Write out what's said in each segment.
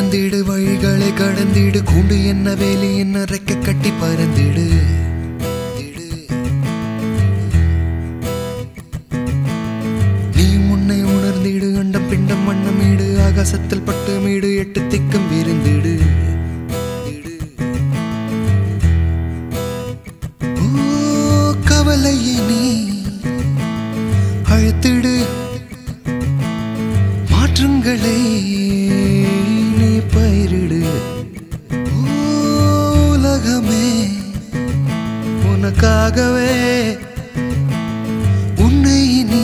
திறந்திடு வழிகளை கடந்திடு கூண்டு என்ன வேலி என்ன ரெக்க கட்டி பறந்திடு நீ முன்னை உணர்ந்திடு அண்டம் பிண்டம் மண்ணமீடு ஆகாசத்தில் பட்டு மீடு எட்டு திக்கம் விருந்திடு ஓ கவலையே நீ அழைத்திடு மாற்றங்களை நீ பயிரிடு ஓ, உலகமே உனக்காகவே உன்னை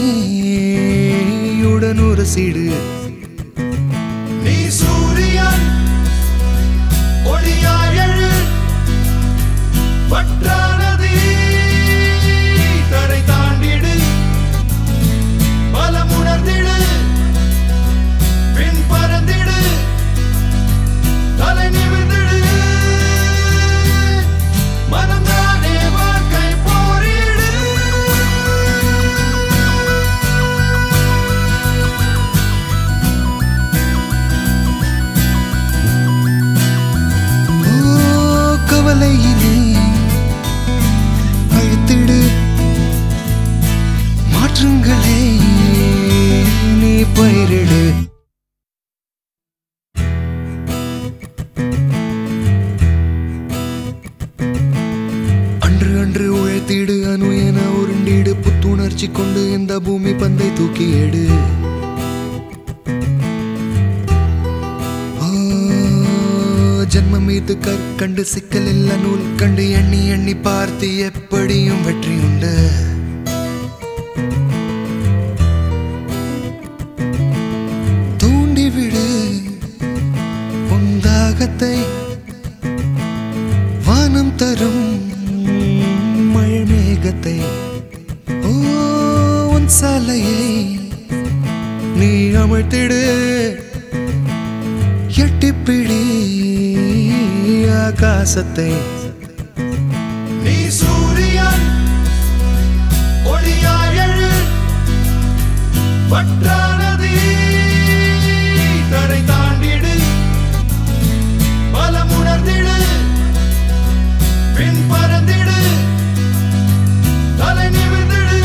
நீயுடன் உரசிடு நீ சூரியன் ஒளியாய் எழு வற்றானதி கரை தாண்டிடு பலம் உணர்ந்திடு பின் பறந்திடு தலை நிமிர்ந்திடு மனம்தானே வாழ்க்கை போரிடு ஓ கவலையினே அழுத்திடு மாற்றங்களை நீ பயிரிடு அன்று அன்று உழைத்திடு அணு என உருண்டிடு புத்துணர்ச்சி கொண்டு இந்த பூமி பந்தை தூக்கி எடு ஓ, ஜன்மம் இது கற்கண்டு சிக்கல் இல்ல நூல் கண்டு எண்ணி எண்ணி பார்த்து எப்படியும் வெற்றி உண்டு தூண்டிவிடு உன் தாகத்தை வானம் தரும் மழை மேகத்தை ஓ உன் சாலையை நீ அமழ்த்திடு எட்டிப்பிடி ஆகாசத்தை நீ சூரியன் ஒளியாய் எழு வற்றானதி கரை தாண்டிடு பலம் உணர்ந்திடு பின் பறந்திடு தலை நிமிர்ந்திடு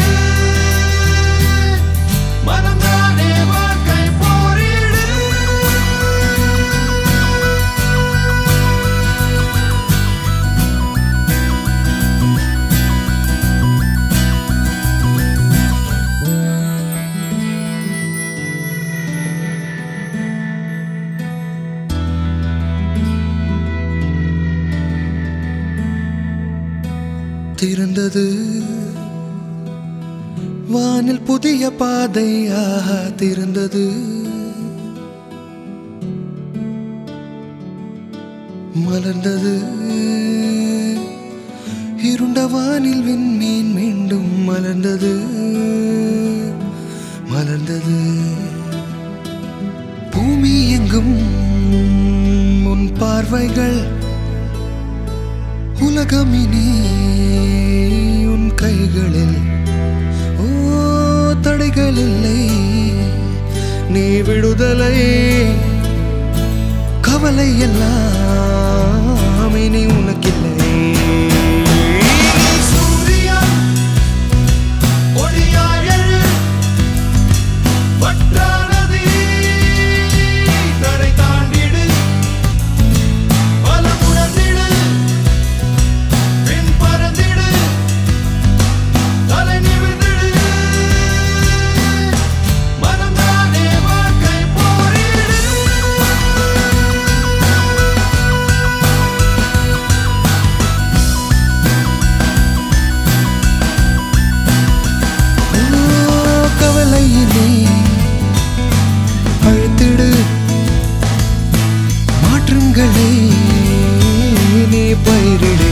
மனம்தானே வாழ்க்கை போரிடு திறந்தது வானில் புதிய பாதை ஆஹா திறந்தது மலர்ந்தது இருண்ட வானில் விண்மீன் மீண்டும் மலர்ந்தது மலர்ந்தது பூமி எங்கும் உன் பார்வைகள் உலகமினி உன் கைகளில் ஓ தடைகள் இல்லை நீ விடுதலை கவலை எல்லாம் இனி உனக்கில்லை சூரியன் ஒளியாய் எழு வற்றானதி கரை தாண்டிடு பலம் உணர்ந்திடு பின் பறந்திடு தலை நிமிர்ந்திடு மனம்தானே வாழ்க்கை போரிடு ஓ கவலையினே அழுத்திடு மாற்றங்களை நீ பயிரிடு